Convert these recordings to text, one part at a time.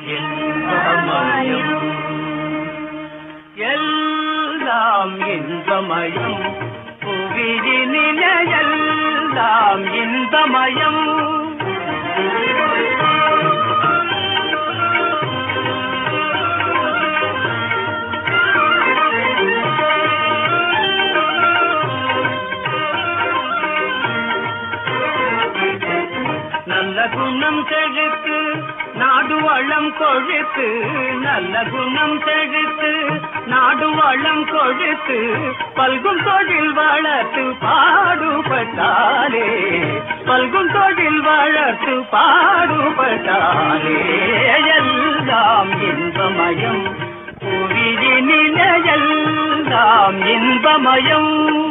இன்பமயம் எல்லாம் இன்பமயம் புவியினிலே எல்லாம் இன்பமயம் நல்ல குணம் செழித்து நாடு வளம் கொழுத்து நல்ல குணம் செழித்து நாடு வளம் கொழுத்து பல்கும் தொழில் வளர்த்து பாடுபட்டாலே பல்கும் தொழில் வளர்த்து பாடுபட்டாலே எல்லாம் இன்பமயம் புவியினில எல்லாம் இன்பமயம்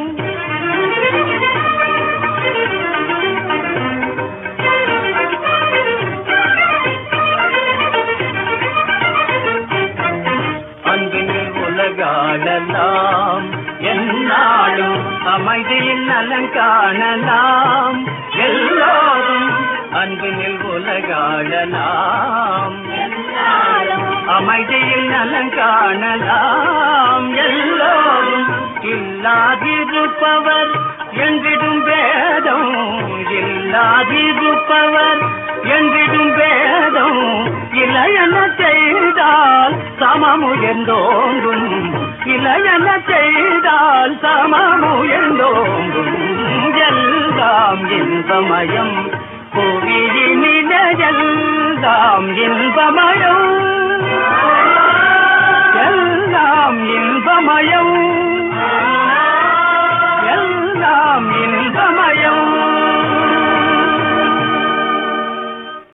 அன்பினில் உலகாடலாம் என்னாலும் அமைதியில் நலன் காணலாம் எல்லோரும் அன்பினில் உலகாடலாம் அமைதியில் நலன் காணலாம் எல்லோரும் இல்லாதிருப்பவர் என்றிடும் வேதம் இல்லாதிருப்பவர் என்றிடும் வேதம் இளையன செய்தால் சமமுயர்ந்தோங்கும் இளையன செய்தால் சமமுயர்ந்தோங்கும் எல்லாம் இன்பமயம் புவியினில எல்லாம் இன்பமயம் எல்லாம் இன்பமயம்